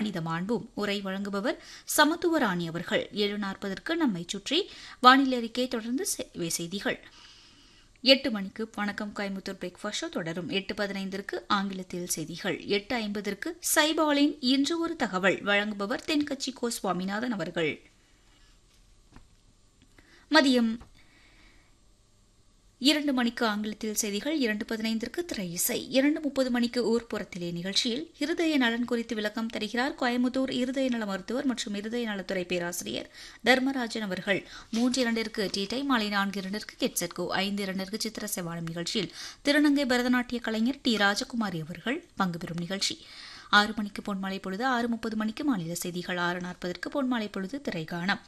மனித மாண்பும் உரை வழங்குபவர் சமத்துவ ராணி அவர்கள் ஏழு நாற்பதற்கு நம்மை சுற்றி வானிலை அறிக்கை தொடர்ந்து சேவை செய்திகள் எட்டு மணிக்கு வணக்கம் கோயம்புத்தூர் பிரேக்ஃபாஸ்ட் ஷோ தொடரும் எட்டு பதினைந்திற்கு ஆங்கிலத்தில் செய்திகள் எட்டு ஐம்பதற்கு சைபாலின் இன்று ஒரு தகவல் வழங்குபவர் தென்கட்சி கோ சுவாமிநாதன் அவர்கள் மதியம் இரண்டு மணிக்கு ஆங்கிலத்தில் செய்திகள் இரண்டு பதினைந்திற்கு திரை இசை இரண்டு முப்பது மணிக்கு ஊர்ப்புறத்திலே நிகழ்ச்சியில் இருதய நலன் குறித்து விளக்கம் தருகிறார் கோயம்புத்தூர் இருதய நல மருத்துவர் மற்றும் இருதய நலத்துறை பேராசிரியர் தர்மராஜன் அவர்கள் மூன்று இரண்டிற்கு டீ டைம் மாலை நான்கு இரண்டிற்கு கெட்செட்கோ ஐந்து இரண்டிற்கு சித்திர செவாலம் நிகழ்ச்சியில் திருநங்கை பரதநாட்டிய கலைஞர் டி ராஜகுமாரி அவர்கள் பங்கு பெறும் நிகழ்ச்சி ஆறு மணிக்கு பொன்மாலை பொழுது ஆறு முப்பது மணிக்கு மாநில செய்திகள் ஆறு நாற்பதற்கு பொன்மாலை பொழுது திரைகாணம்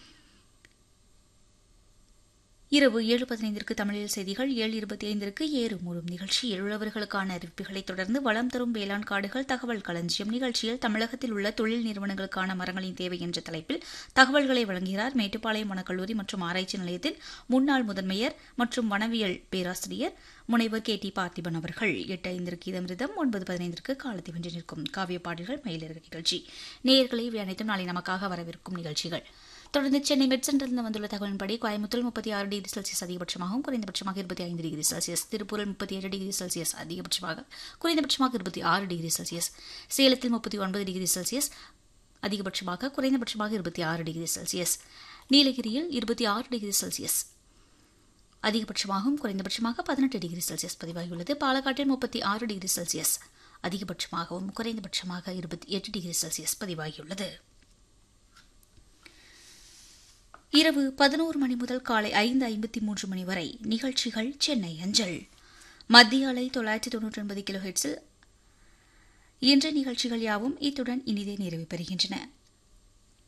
இரவு ஏழு பதினைந்திற்கு தமிழில் செய்திகள் ஏழு இருபத்தி ஐந்திற்கு ஏறு மூடும் நிகழ்ச்சியில் உழவர்களுக்கான அறிவிப்புகளை தொடர்ந்து வளம் தரும் வேளாண் காடுகள் தகவல் களஞ்சியம் நிகழ்ச்சியில் தமிழகத்தில் உள்ள தொழில் நிறுவனங்களுக்கான மரங்களின் தேவை என்ற தலைப்பில் தகவல்களை வழங்குகிறார் மேட்டுப்பாளையம் வனக்கல்லூரி மற்றும் ஆராய்ச்சி நிலையத்தின் முன்னாள் முதன்மையர் மற்றும் வனவியல் பேராசிரியர் முனைவர் கே டி பார்த்திபன் அவர்கள் எட்டு ஐந்திற்கு இதமிருதம் ஒன்பது பதினைந்திற்கு காலத்தை வென்று நிற்கும் காவிய பாடல்கள் மயிலிறகு நிகழ்ச்சி நேயர்களை இவை அனைத்தும் நாளை நமக்காக வரவிருக்கும் நிகழ்ச்சிகள் தொடர்ந்து சென்னை மெட் சென்டரில் வந்துள்ள தகவலின்படி கோயம்புத்தூர் முப்பத்தி ஆறு டிகிரி செல்சியஸ் அதிகபட்சமாகவும் குறைந்தபட்சமாக இருபத்தி ஐந்து டிகிரி செல்சியஸ் திருப்பூரில் முப்பத்தி ஏழு டிகிரி செல்சியஸ் அதிகபட்சமாக குறைந்தபட்சமாக இருபத்தி ஆறு டிகிரி செல்சியஸ் சேலத்தில் முப்பத்தி ஒன்பது டிகிரி செல்சியஸ் அதிகபட்சமாக குறைந்தபட்சமாக இருபத்தி ஆறு டிகிரி செல்சியஸ் நீலகிரியில் இருபத்தி ஆறு டிகிரி செல்சியஸ் அதிகபட்சமாகவும் குறைந்தபட்சமாக பதினெட்டு டிகிரி செல்சியஸ் பதிவாகியுள்ளது பாலக்காட்டில் முப்பத்தி ஆறு டிகிரி செல்சியஸ் அதிகபட்சமாகவும் குறைந்தபட்சமாக இருபத்தி எட்டு டிகிரி செல்சியஸ் பதிவாகியுள்ளது இரவு பதினோரு மணி முதல் காலை ஐந்து ஐம்பத்தி மூன்று மணி வரை நிகழ்ச்சிகள் சென்னை அஞ்சல் மத்திய அலை தொள்ளாயிரத்தி தொன்னூற்றி ஒன்பது கிலோ ஹெட்ஸில் இன்றைய நிகழ்ச்சிகள் யாவும் இத்துடன் இனிதே நிறைவு பெறுகின்றன